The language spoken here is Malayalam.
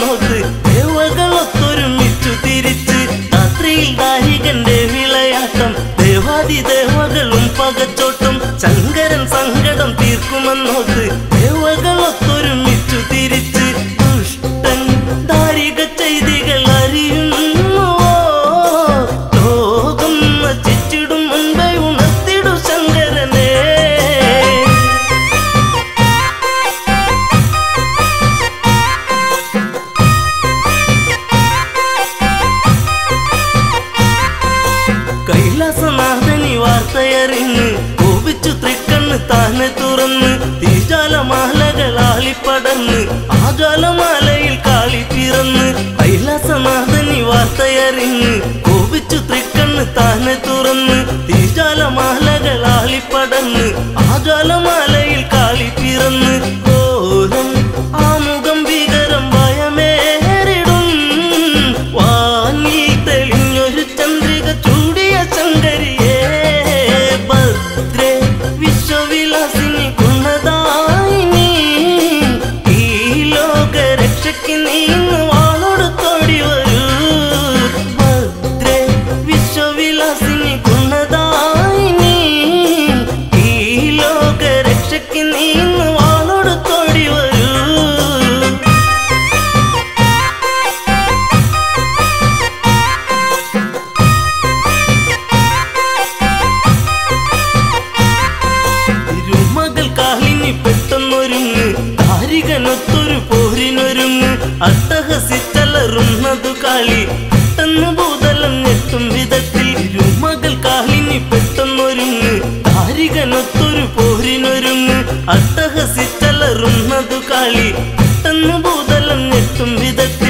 തിരിക്കുമെന്നോത്ത് ദേവകളൊത്തൊരുമിച്ചു തിരിച്ച് രാത്രിയിൽ ദാരികന്റെ വിളയാട്ടം ദേവാദി ദേവകളും പകച്ചോട്ടും ശങ്കരൻ സങ്കടം തീർക്കുമെന്നോത്ത് ദേവകളൊത്തൊരുമിച്ചു തിരിച്ച് ദുഷ്ടൻ ദാരിക ചെയ്തികൾ അറിയുന്നുവോ ലോകം നശിച്ചിടും മുൻപേ ഉണർത്തിടു ശങ്കരനെ കൈലാസനാഥനി വാർത്തയറിഞ്ഞ് കോപിച്ചു തൃക്കണ്ണ് താനെ തുറന്ന് തീജാലമാലകളാളിപ്പടന്ന് ആ ജ്വാലമാലയിൽ കാളി പിറന്ന് കൈലാസനാഥനി വാർത്തയറിഞ്ഞ് കോപിച്ചു തൃക്കണ്ണ് താനെ തുറന്ന് തീജാലമാലകളാളിപ്പടന്ന് ആ ജ്വാലമാലയിൽ കാളി പിറന്ന് ഘോരം ആമുഖം ഭീകരം ഭയമേറിടും വാനിൽ തെളിഞ്ഞൊരു ചന്ദ്രിക ചൂടിയ ശങ്കരിയേ ഭദ്രേ വിശ്വവിലാസിനി ഗുണദായിനി ഈ ലോക രക്ഷയ്ക്ക് നീങ്ങ് വാളൊടുത്തോടി വരൂ ഭദ്രേ വിശ്വവിലാസിനി ഗുണദായിനി ഈ ലോക രക്ഷയ്ക്ക് നീങ്ങ് വാളൊടുത്തോടി വരൂ തിരുമകൾ കാലിനി പെട്ടെന്നൊരുങ്ങ് കാരികനൊത്തൊരു പോരിനൊരുങ്ങ് അട്ടഹസിച്ചലറുന്നതു കാളി പെട്ടെന്ന് ഭൂതലം ഞെട്ടും വിധത്തിൽ തിരുമകൾ കാലിനി പെട്ടെന്നൊരുങ്ങ് കാരികനൊത്തൊരു പോരിനൊരുങ്ങ് അട്ടഹസിച്ചലറുന്നതു കാളി പെട്ടെന്ന് ഭൂതലം ഞെട്ടും വിധത്തിൽ